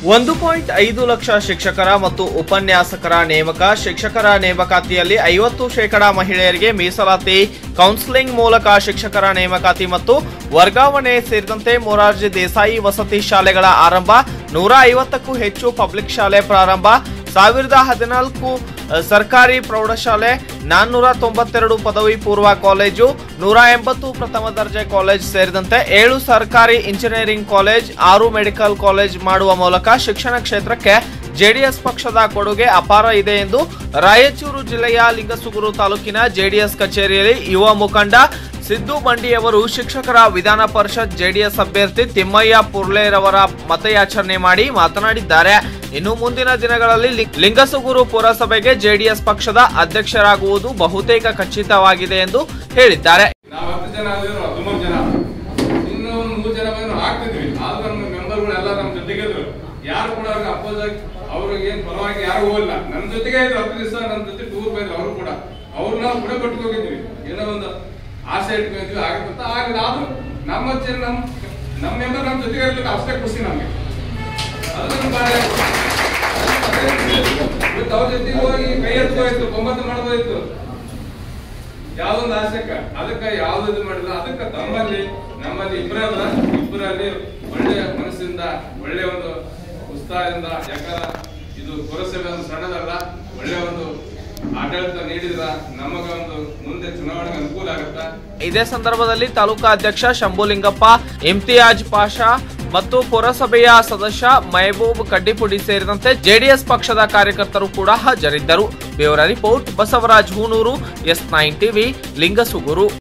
ಒಂದು ಪಾಯಿಂಟ್ ಐದು ಲಕ್ಷ ಶಿಕ್ಷಕರ ಮತ್ತು ಉಪನ್ಯಾಸಕರ ನೇಮಕ ಶಿಕ್ಷಕರ ನೇಮಕಾತಿಯಲ್ಲಿ ಐವತ್ತು ಶೇಕಡಾ ಮಹಿಳೆಯರಿಗೆ ಮೀಸಲಾತಿ ಕೌನ್ಸಿಲಿಂಗ್ ಮೂಲಕ ಶಿಕ್ಷಕರ ನೇಮಕಾತಿ ಮತ್ತು ವರ್ಗಾವಣೆ ಸೇರಿದಂತೆ ಮೊರಾರ್ಜಿ ದೇಸಾಯಿ ವಸತಿ ಶಾಲೆಗಳ ಆರಂಭ ನೂರ ಐವತ್ತಕ್ಕೂ ಹೆಚ್ಚು ಪಬ್ಲಿಕ್ ಶಾಲೆ ಪ್ರಾರಂಭ ಸಾವಿರದ ಹದಿನಾಲ್ಕು ಅ, ಸರ್ಕಾರಿ ಪ್ರೌಢಶಾಲೆ ನಾನ್ನೂರ ತೊಂಬತ್ತೆರಡು ಪದವಿ ಪೂರ್ವ ಕಾಲೇಜು ನೂರ ಎಂಬತ್ತು ಪ್ರಥಮ ದರ್ಜೆ ಕಾಲೇಜ್ ಸೇರಿದಂತೆ ಏಳು ಸರ್ಕಾರಿ ಇಂಜಿನಿಯರಿಂಗ್ ಕಾಲೇಜ್ ಆರು ಮೆಡಿಕಲ್ ಕಾಲೇಜ್ ಮಾಡುವ ಮೂಲಕ ಶಿಕ್ಷಣ ಕ್ಷೇತ್ರಕ್ಕೆ ಜೆಡಿಎಸ್ ಪಕ್ಷದ ಕೊಡುಗೆ ಅಪಾರ ಇದೆ ಎಂದು ರಾಯಚೂರು ಜಿಲ್ಲೆಯ ಲಿಂಗಸುಗೂರು ತಾಲೂಕಿನ ಜೆಡಿಎಸ್ ಕಚೇರಿಯಲ್ಲಿ ಯುವ ಮುಖಂಡ ಸಿದ್ದು ಬಂಡಿಯವರು ಶಿಕ್ಷಕರ ವಿಧಾನ ಪರಿಷತ್ ಜೆಡಿಎಸ್ ಅಭ್ಯರ್ಥಿ ತಿಮ್ಮಯ್ಯ ಪುರ್ಲೆರವರ ಮತಯಾಚರಣೆ ಮಾಡಿ ಮಾತನಾಡಿದ್ದಾರೆ ಇನ್ನು ಮುಂದಿನ ದಿನಗಳಲ್ಲಿ ಲಿ- ಲಿಂಗಸುಗೂರು ಪುರಸಭೆಗೆ ಜೆಡಿಎಸ್ ಪಕ್ಷದ ಅಧ್ಯಕ್ಷರಾಗುವುದು ಬಹುತೇಕ ಖಚಿತವಾಗಿದೆ ಎಂದು ಹೇಳಿದ್ದಾರೆ ನಾವು ಹತ್ತು ಜನ ಆಗಿದ್ರು ಹದಿಮೂರು ಜನ ಇನ್ನು ಒಂದು ಮೂರು ಜನ ಬಂದ್ರು ಆಗ್ತಿದ್ವಿ ಆದ್ರೂ ನಮ್ಮ ಮೆಂಬರ್ಗಳು ಎಲ್ಲ ನಮ್ಮ ಜೊತೆಗೆ ಇದ್ರು ಯಾರು ಕೂಡ ಅವ್ರಿಗೆ ಅಪೋಸ್ ಆಗಿ ಅವ್ರಿಗೆ ಏನ್ ಪರವಾಗಿ ಯಾರು ಹೋಗಿಲ್ಲ ನಮ್ಮ ಜೊತೆಗೆ ಇದ್ರು ಹತ್ತು ದಿವಸ ನಮ್ಮ ಜೊತೆ ಟೂರ್ ಬಂದ್ರು ಅವರು ಕೂಡ ಅವ್ರು ನಾವು ಕೂಡ ಕೊಟ್ಟು ಹೋಗಿದ್ವಿ ಏನೋ ಒಂದು ಆಸೆ ಇಟ್ಕೊಂಡಿದ್ವಿ ಆಗುತ್ತ ಆಗಲ್ಲ ಆದ್ರೂ ನಮ್ಮ ಜನ ನಮ್ಮ ನಮ್ಮ ಮೆಂಬರ್ ನಮ್ಮ ಜೊತೆಗೆ ಇರ್ಲಿಕ್ಕೆ ಅಷ್ಟೇ ಖುಷಿ ನಮ್ಗೆ ಅದನ್ನ ಬಾಳೆ ಇವತ್ತು ಅವ್ರ ಜೊತೆಗೆ ಹೋಗಿ ಕೈ ಎತ್ಕೋಯ್ತು ಒಂಬತ್ತು ಮಾಡ್ಬೋದಿತ್ತು ಯಾವ್ದೊಂದು ಆಸೆಕ್ಕ ಅದಕ್ಕ ಯಾವ್ದು ಇದು ಮಾಡಿಲ್ಲ ಅದಕ್ಕ ತಮ್ಮಲ್ಲಿ ನಮ್ಮಲ್ಲಿ ಇಬ್ಬರಲ್ಲ ಇಬ್ಬರಲ್ಲಿ ಒಳ್ಳೆಯ ಮನಸ್ಸಿಂದ ಒಳ್ಳೆಯ ಒಂದು ಉತ್ಸಾಹದಿಂದ ಯಾಕಂದ್ರ ಇದು ಪುರಸಭೆ ಒಂದು ಸಣ್ಣದಲ್ಲ ಒಳ್ಳೆಯ ಒಂದು ಆಡಳಿತ ನೀಡಿದ್ರ ನಮಗ ಒಂದು ಮುಂದೆ ಚುನಾವಣೆಗೆ ಅನುಕೂಲ ಆಗುತ್ತಾ ಇದೇ ಸಂದರ್ಭದಲ್ಲಿ ತಾಲೂಕಾ ಅಧ್ಯಕ್ಷ ಶಂಭುಲಿಂಗಪ್ಪ ಇಮ್ತಿಯಾಜ್ ಪಾಷಾ ಮತ್ತು ಪುರಸಭೆಯ ಸದಸ್ಯ ಮೆಹಬೂಬ್ ಕಡ್ಡಿಪುಡಿ ಸೇರಿದಂತೆ ಜೆಡಿಎಸ್ ಪಕ್ಷದ ಕಾರ್ಯಕರ್ತರು ಕೂಡ ಹಾಜರಿದ್ದರು bureau report Basavaraj Hunuru S nine TV Lingasugur